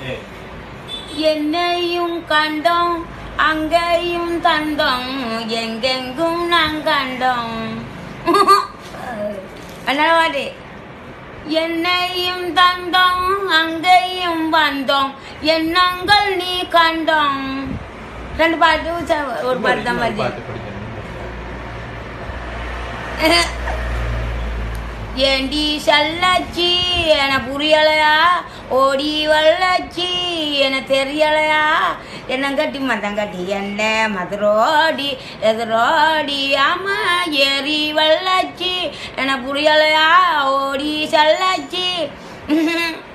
சரி என்னையும் கண்டோம் அங்கேயும் தந்தோம் எங்கெங்கும் நான் கண்டோம் என்ன பாட்டு என்னையும் தந்தோம் அங்கேயும் வந்தோம் எண்ணங்கள் நீ கண்டோம் ரெண்டு பாட்டு ச- ஒரு பாட்டு தான் இன்னொரு பாட்டு பாட்டு படிக்கணும் ஏண்டி சல்லாச்சி என புரியலையா ஓடி வல்லாச்சி என தெரியலையா என்ன கட்டி மதம் கட்டி என்ன மதுரோடி எதிரோடி ஆமா ஏறி வல்லாச்சி என புரியலையா ஓடி சல்லாச்சி